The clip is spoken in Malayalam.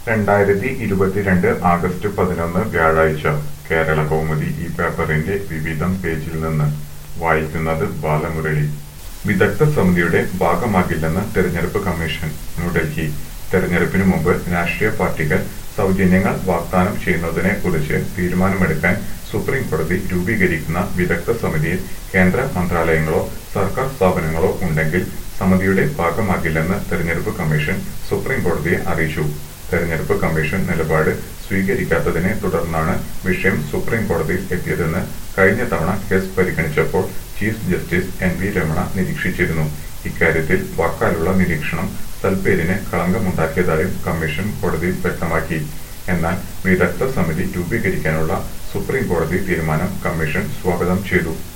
രണ്ടായിരത്തി ഇരുപത്തിരണ്ട് ആഗസ്റ്റ് പതിനൊന്ന് വ്യാഴാഴ്ച കേരള കൗമുദി ഈ പേപ്പറിന്റെ വിവിധം പേജിൽ നിന്ന് വായിക്കുന്നത് ബാലമുരളി വിദഗ്ധ സമിതിയുടെ ഭാഗമാകില്ലെന്ന് തെരഞ്ഞെടുപ്പ് കമ്മീഷൻ ന്യൂഡൽഹി തെരഞ്ഞെടുപ്പിന് മുമ്പ് രാഷ്ട്രീയ പാർട്ടികൾ സൗജന്യങ്ങൾ വാഗ്ദാനം ചെയ്യുന്നതിനെ കുറിച്ച് തീരുമാനമെടുക്കാൻ സുപ്രീം കോടതി രൂപീകരിക്കുന്ന വിദഗ്ധ സമിതിയിൽ കേന്ദ്ര മന്ത്രാലയങ്ങളോ സർക്കാർ സ്ഥാപനങ്ങളോ ഉണ്ടെങ്കിൽ സമിതിയുടെ ഭാഗമാകില്ലെന്ന് തെരഞ്ഞെടുപ്പ് കമ്മീഷൻ സുപ്രീം കോടതിയെ അറിയിച്ചു തെരഞ്ഞെടുപ്പ് കമ്മീഷൻ നിലപാട് സ്വീകരിക്കാത്തതിനെ തുടർന്നാണ് വിഷയം സുപ്രീം കോടതിയിൽ എത്തിയതെന്ന് കഴിഞ്ഞ തവണ കേസ് പരിഗണിച്ചപ്പോൾ chief justice N V Ramana നിരീക്ഷിച്ചിരുന്നു ഇക്കാര്യത്തിൽ വാക്കാലുള്ള നിരീക്ഷണം സൽപ്പേരിന് കളങ്കമുണ്ടാക്കിയതായും കമ്മീഷൻ കോടതിയിൽ വ്യക്തമാക്കി എന്നാൽ വിദഗ്ധ സമിതി രൂപീകരിക്കാനുള്ള സുപ്രീം കോടതി തീരുമാനം കമ്മീഷൻ സ്വാഗതം ചെയ്തു